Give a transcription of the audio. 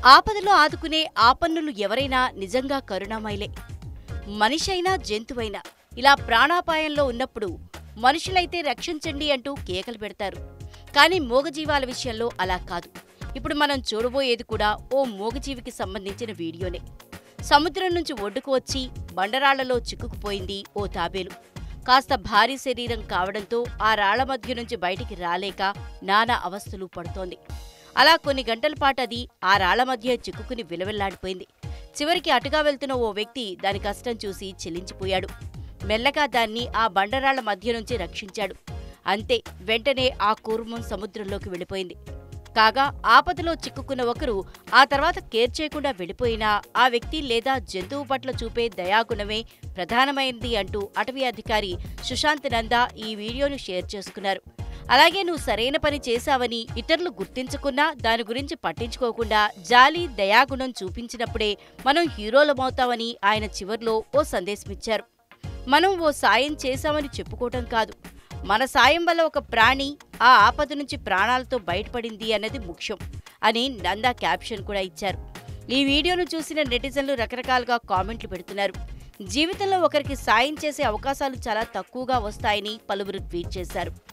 ఆపదలో ఆదుకునే ఆపన్నులు ఎవరైనా నిజంగా కరుణామయులే మనిషైనా జంతువైనా ఇలా ప్రాణాపాయంలో ఉన్నప్పుడు మనుషులైతే రక్షించండి అంటూ కేకలు పెడతారు కానీ మూగజీవాల విషయంలో అలా కాదు ఇప్పుడు మనం చూడబోయేది కూడా ఓ మూగజీవికి సంబంధించిన వీడియోనే సముద్రం నుంచి ఒడ్డుకు వచ్చి బండరాళ్లలో చిక్కుకుపోయింది ఓ తాబేలు కాస్త భారీ శరీరం కావడంతో ఆ రాళ్ల మధ్య నుంచి బయటికి రాలేక నానా అవస్థలు పడుతోంది అలా కొన్ని గంటల పాటు అది ఆ రాళ్ల మధ్య చిక్కుకుని విలవిల్లాడిపోయింది చివరికి అటుగా వెళ్తున్న ఓ వ్యక్తి దాని కష్టం చూసి చెల్లించిపోయాడు మెల్లగా దాన్ని ఆ బండరాళ్ల మధ్య నుంచి రక్షించాడు అంతే వెంటనే ఆ కూర్మం సముద్రంలోకి వెళ్ళిపోయింది కాగా ఆపదలో చిక్కుకున్న ఒకరు ఆ తర్వాత కేర్ చేయకుండా వెళ్ళిపోయినా ఆ వ్యక్తి లేదా జంతువు పట్ల చూపే దయాగుణమే ప్రధానమైంది అంటూ అటవీ అధికారి సుశాంత్ నందా ఈ వీడియోను షేర్ చేసుకున్నారు అలాగే నువ్వు సరైన పని చేశావని ఇతరులు గుర్తించకున్నా దాని గురించి పట్టించుకోకుండా జాలి దయాగుణం చూపించినప్పుడే మనం హీరోలమవుతామని ఆయన చివర్లో ఓ సందేశమిచ్చారు మనం ఓ సాయం చేశామని చెప్పుకోవటం కాదు మన సాయం వల్ల ఒక ప్రాణి ఆ ఆపద నుంచి ప్రాణాలతో బయటపడింది అన్నది ముఖ్యం అని నందా క్యాప్షన్ కూడా ఇచ్చారు ఈ వీడియోను చూసిన నెటిజన్లు రకరకాలుగా కామెంట్లు పెడుతున్నారు జీవితంలో ఒకరికి సాయం చేసే అవకాశాలు చాలా తక్కువగా వస్తాయని పలువురు ట్వీట్ చేశారు